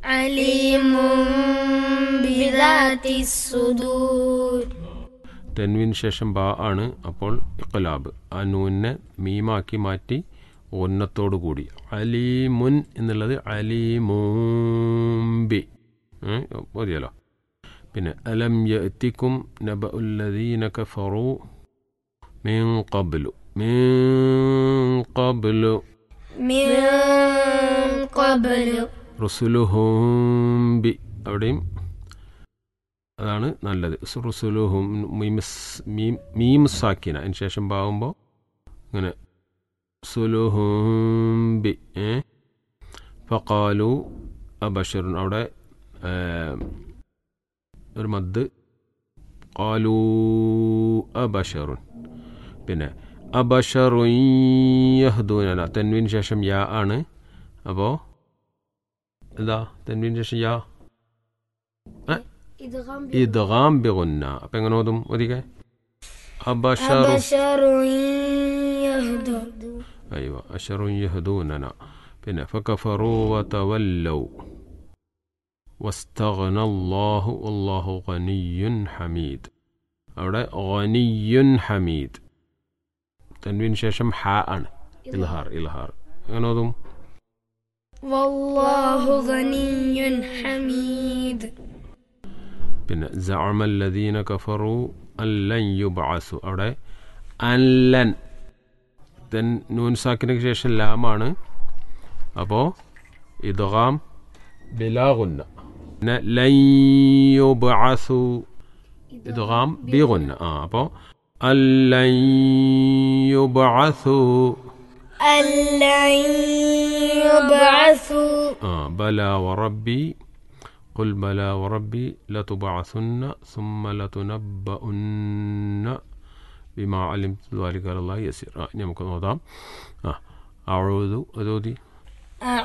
عليم بذات الصدور തെൻവിന് ശേഷം ബാ ആണ് അപ്പോൾ ഇഖലാബ് ആ നൂനെ മീമാക്കി മാറ്റി ഒന്നത്തോടു കൂടി അലീമുൻ എന്നുള്ളത് അലീമൂംബി ഏ, മതിയല്ലോ പിന്നെ അലം യത്തിക്കും നബ ഉല്ലദീന കഫറു മീൻ കബ്ലു മീൻ കബ്ലു من قبل റുസുലുഹും ബി അവിടെയും അതാണ് നല്ലത് റുസുലുഹും മീമസ് മീം മീം സാക്കിന അതിന് ശേഷം പാകുമ്പോൾ ഇങ്ങനെ സുലുഹും ബി ഏ ഫക്കാലു അബഷറുൻ അവിടെ ഏ, ഒരു മദ് കാലു അബഷറുൻ പിന്നെ അബഷറുൻ യഹ്ദൂനന തെൻവിന് ശേഷം യാ ആണ് അപ്പോൾ എന്താ തെൻവിന് ശേഷം യാ إدغام ഇദ്ഗാം ബിഗുന്ന അപ്പം എങ്ങനെ ഓതും ഒതിക്കെ അബഷറു بشر يهدر അയ്യോ അഷറു യഹ്ദൂനന പിന്നെ ഫകഫറു വതവല്ലൗ വസ്തഗ്ന അല്ലാഹു അല്ലാഹു ഗനിയ്യുൻ ഹമീദ് അവിടെ ഗനിയ്യുൻ ഹമീദ് തൻവിന് ശേഷം ഹ ആണ് ഇൽഹാർ ഇൽഹാർ എങ്ങനെ ഓതും والله غني حميد പിന്നെ زعم الذين كفروا أن لن يبعثوا അവിടെ അല്ലൻ ദെൻ നൂൻ സാക്കിന് ശേഷം ലാമാണ് അപ്പോൾ ഇദ്ഗാം ബിലാഗുന്ന പിന്നെ ലൻ യുബ്അസു ഇദ്ഗാം ബിഗുന്ന ആ അപ്പോൾ അല്ലൻ യുബ്അസു ألن يبعثوا آه بلى وربي قل بلى وربي لتبعثن ثم لتنبؤن بما علمت ذلك على الله يسير آه نعم كنوضام آه أعوذ أذودي